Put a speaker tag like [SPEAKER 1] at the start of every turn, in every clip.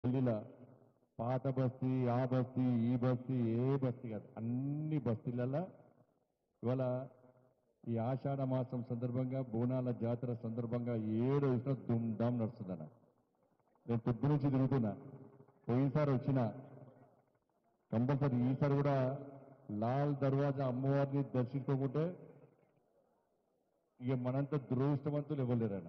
[SPEAKER 1] ఢిల్లీలో పాత బస్తీ ఆ బస్తీ ఈ బస్తీ ఏ బస్తీ కాదు అన్ని బస్తీలలో ఇవాళ ఈ ఆషాఢ మాసం సందర్భంగా బోనాల జాతర సందర్భంగా ఏడు వచ్చినా దుమ్ డామ్ నడుస్తుందన్న నేను పొద్దు నుంచి తిరుగుతున్నా పోయినసారి వచ్చిన కంపల్సరీ ఈసారి కూడా లాల్ దర్వాజా అమ్మవారిని దర్శించుకోకుంటే ఇక మనంత దురదృష్టవంతులు ఇవ్వలేరన్న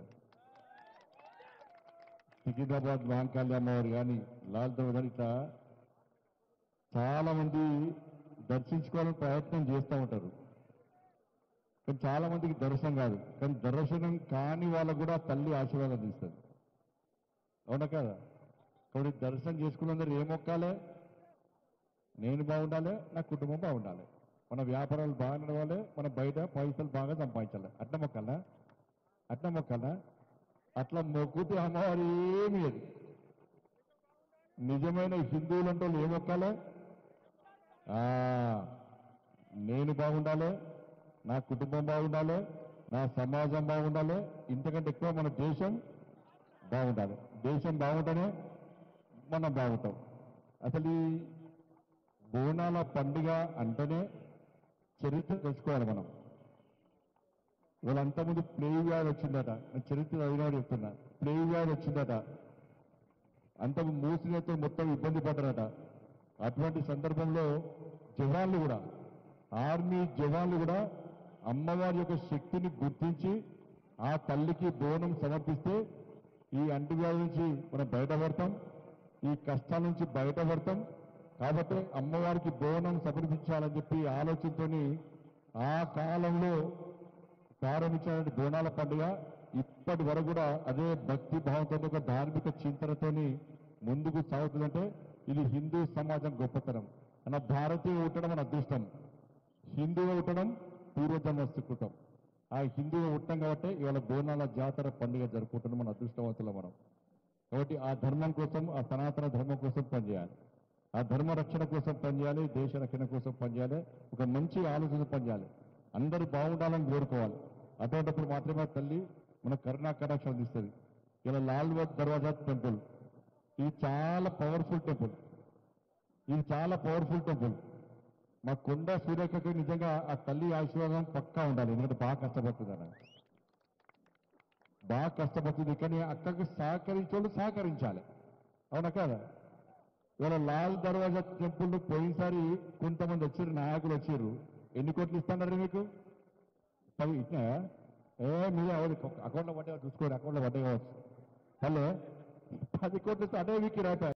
[SPEAKER 1] సికింద్రాబాద్ మహాకాళి అమ్మవారు కానీ లాల్ దర్వాజా కానీ ఇట్లా చాలా మంది దర్శించుకోవాలని ప్రయత్నం చేస్తూ ఉంటారు కానీ చాలా మందికి దర్శనం కాదు కానీ దర్శనం కాని వాళ్ళకు కూడా తల్లి ఆశీర్వాదం ఇస్తుంది అవునా కదా కాబట్టి దర్శనం చేసుకున్నందరూ ఏ మొక్కాలే నేను బాగుండాలి నా కుటుంబం బాగుండాలి మన వ్యాపారాలు బాగా నడవాలి మన బయట పైసలు బాగా సంపాదించాలి అట్లా మొక్కాలా అట్లా మొక్కాలా అట్లా మొక్కుతే అమ్మవారు ఏమి లేదు నిజమైన హిందువులు అంటే వాళ్ళు ఏ మొక్కాలే ఆ, నేను బాగుండాలి నా కుటుంబం బాగుండాలి నా సమాజం బాగుండాలి ఇంతకంటే ఎక్కువ మన దేశం బాగుండాలి దేశం బాగుంటేనే మనం బాగుంటాం అసలు ఈ బోనాల పండుగ అంటేనే చరిత్ర తెలుసుకోవాలి మనం ఇవాళ అంతకుముందు ప్లేగ్ వ్యాధి వచ్చిందట నేను చరిత్ర చదివినాడు చెప్తున్నా ప్లేగ్ వ్యాధి వచ్చిందట అంతకు మూసినతో మొత్తం ఇబ్బంది పడ్డారట అటువంటి సందర్భంలో జవాన్లు కూడా ఆర్మీ జవాన్లు కూడా అమ్మవారి యొక్క శక్తిని గుర్తించి ఆ తల్లికి బోనం సమర్పిస్తే ఈ అంటువ్యాధి నుంచి మనం బయటపడతాం ఈ కష్టాల నుంచి బయటపడతాం కాబట్టి అమ్మవారికి బోనం సమర్పించాలని చెప్పి ఆలోచనతోని ఆ కాలంలో ప్రారంభించిన బోనాల పండుగ ఇప్పటి వరకు కూడా అదే భక్తి భావంతో ఒక ధార్మిక చింతనతోని ముందుకు సాగుతుందంటే ఇది హిందూ సమాజం గొప్పతనం మన భారతీయ ఉండడం మన అదృష్టం హిందువుగా ఉండడం పూర్వజన్మ సుకృతం ఆ హిందువుగా ఉండటం కాబట్టి ఇవాళ బోనాల జాతర పండుగ జరుపుకుంటున్నాం మన అదృష్టవంతులం మనం కాబట్టి ఆ ధర్మం కోసం ఆ సనాతన ధర్మం కోసం పనిచేయాలి ఆ ధర్మ రక్షణ కోసం పనిచేయాలి దేశ రక్షణ కోసం పనిచేయాలి ఒక మంచి ఆలోచన పనిచేయాలి అందరూ బాగుండాలని కోరుకోవాలి అటువంటిప్పుడు మాత్రమే తల్లి మన కరుణా కటాక్షం అందిస్తుంది ఇలా లాల్ దర్వాజా టెంపుల్ ఇది చాలా పవర్ఫుల్ టెంపుల్ ఇది చాలా పవర్ఫుల్ టెంపుల్ మా కొండ సూర్యకకి నిజంగా ఆ తల్లి ఆశీర్వాదం పక్కా ఉండాలి ఎందుకంటే బాగా కష్టపడుతుంది అన్న బాగా కష్టపడుతుంది కానీ అక్కకి సహకరించోళ్ళు సహకరించాలి అవునా కదా ఇవాళ లాల్ దర్వాజా టెంపుల్ పోయినసారి కొంతమంది వచ్చారు నాయకులు వచ్చారు ఎన్ని కోట్లు ఇస్తున్నారు మీకు పది ఇచ్చినా ఏ మీరే అకౌంట్లో పడ్డే చూసుకోండి అకౌంట్లో పడ్డే కావచ్చు హలో పది కోట్లు ఇస్తే అదే వీక్ రాపాయి